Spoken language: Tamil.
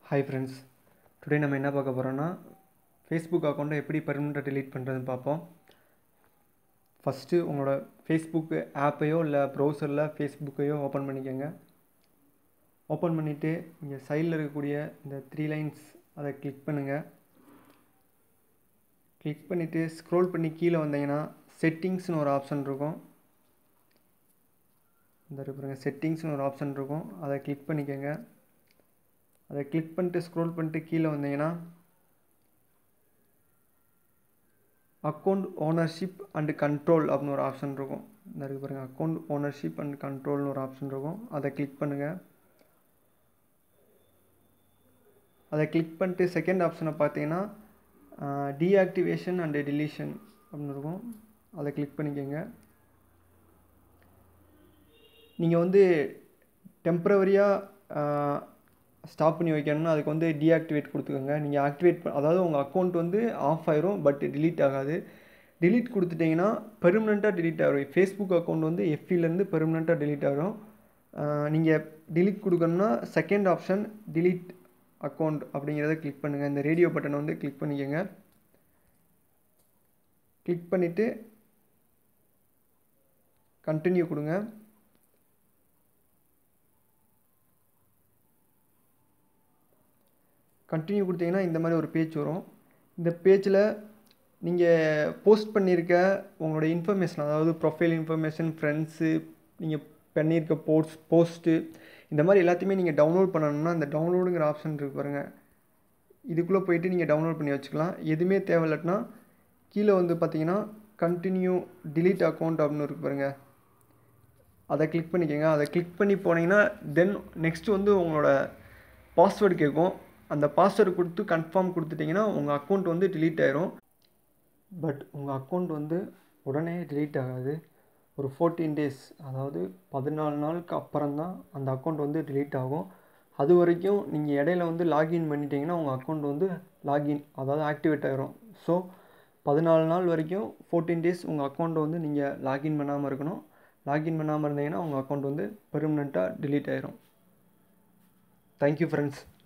ஹாய் ஃப்ரெண்ட்ஸ் டுடே நம்ம என்ன பார்க்க போகிறோன்னா ஃபேஸ்புக் அக்கௌண்ட்டை எப்படி பர்மனெண்ட்டாக delete பண்ணுறதுன்னு பார்ப்போம் ஃபஸ்ட்டு உங்களோட ஃபேஸ்புக் ஆப்பையோ இல்லை ப்ரௌசரில் ஃபேஸ்புக்கையோ ஓப்பன் பண்ணிக்கோங்க ஓப்பன் பண்ணிவிட்டு இங்கே சைடில் இருக்கக்கூடிய இந்த த்ரீ லைன்ஸ் அதை கிளிக் பண்ணுங்கள் கிளிக் பண்ணிவிட்டு ஸ்க்ரோல் பண்ணி கீழே வந்தீங்கன்னா செட்டிங்ஸ்னு ஒரு ஆப்ஷன் இருக்கும் இந்த இருக்கு பாருங்க செட்டிங்ஸ்னு ஒரு ஆப்ஷன் இருக்கும் அதை கிளிக் பண்ணிக்கோங்க அதை கிளிக் பண்ணிட்டு ஸ்க்ரோல் பண்ணிட்டு கீழே வந்தீங்கன்னா அக்கௌண்ட் ஓனர்ஷிப் அண்டு கண்ட்ரோல் அப்படின்னு ஒரு ஆப்ஷன் இருக்கும் இந்த இருக்கு பாருங்கள் அக்கௌண்ட் ஓனர்ஷிப் அண்ட் கண்ட்ரோல்னு ஒரு ஆப்ஷன் இருக்கும் அதை கிளிக் பண்ணுங்கள் அதை கிளிக் பண்ணிட்டு செகண்ட் ஆப்ஷனை பார்த்தீங்கன்னா டீஆக்டிவேஷன் அண்டு டெலிஷன் அப்படின்னு இருக்கும் அதை கிளிக் பண்ணிக்கோங்க நீங்கள் வந்து டெம்ப்ரவரியாக ஸ்டாப் பண்ணி வைக்கணும்னா அதுக்கு வந்து டீஆக்டிவேட் கொடுத்துக்கோங்க நீங்கள் ஆக்டிவேட் அதாவது உங்கள் அக்கௌண்ட் வந்து ஆஃப் ஆயிரும் பட் delete ஆகாது delete கொடுத்துட்டிங்கன்னா பெர்மனெண்ட்டாக delete ஆகிரும் ஃபேஸ்புக் அக்கௌண்ட் வந்து எஃப்இலேருந்து பெர்மனெண்ட்டாக delete ஆகிரும் நீங்கள் delete கொடுக்கணும்னா செகண்ட் ஆப்ஷன் delete அக்கௌண்ட் அப்படிங்கிறத கிளிக் பண்ணுங்கள் இந்த ரேடியோ பட்டனை வந்து கிளிக் பண்ணிக்கோங்க கிளிக் பண்ணிவிட்டு கண்டினியூ கொடுங்க கண்டினியூ கொடுத்தீங்கன்னா இந்த மாதிரி ஒரு பேஜ் வரும் இந்த பேஜில் நீங்கள் போஸ்ட் பண்ணியிருக்க உங்களோட இன்ஃபர்மேஷன் அதாவது ப்ரொஃபைல் இன்ஃபர்மேஷன் ஃப்ரெண்ட்ஸு நீங்கள் பண்ணியிருக்க போஸ்ட் போஸ்ட்டு இந்த மாதிரி எல்லாத்தையுமே நீங்கள் டவுன்லோட் பண்ணணும்னா இந்த டவுன்லோடுங்கிற ஆப்ஷன் இருக்கு பாருங்கள் இதுக்குள்ளே போயிட்டு நீங்கள் டவுன்லோட் பண்ணி வச்சுக்கலாம் எதுவுமே தேவையில்லட்னா கீழே வந்து பார்த்தீங்கன்னா கண்டினியூ delete அக்கௌண்ட் அப்படின்னு இருக்கு பாருங்கள் அதை கிளிக் பண்ணிக்கோங்க அதை கிளிக் பண்ணி போனீங்கன்னா தென் நெக்ஸ்ட் வந்து உங்களோட பாஸ்வேர்டு கேட்கும் அந்த பாஸ்வேர்டு கொடுத்து கன்ஃபார்ம் கொடுத்துட்டிங்கன்னா உங்கள் அக்கௌண்ட் வந்து delete ஆயிரும் பட் உங்கள் அக்கௌண்ட் வந்து உடனே delete ஆகாது ஒரு ஃபோர்டீன் டேஸ் அதாவது பதினாலு நாளுக்கு அப்புறம் தான் அந்த அக்கௌண்ட் வந்து delete ஆகும் அது வரைக்கும் நீங்கள் இடையில வந்து லாகின் பண்ணிட்டீங்கன்னா உங்கள் அக்கௌண்ட் வந்து லாகின் அதாவது ஆக்டிவேட் ஆயிரும் ஸோ பதினாலு நாள் வரைக்கும் ஃபோர்டீன் டேஸ் உங்கள் அக்கௌண்ட்டை வந்து நீங்கள் லாகின் பண்ணாமல் இருக்கணும் லாகின் பண்ணாமல் இருந்தீங்கன்னா உங்கள் அக்கௌண்ட் வந்து பெர்மனெண்ட்டாக delete ஆயிரும் தேங்க்யூ ஃப்ரெண்ட்ஸ்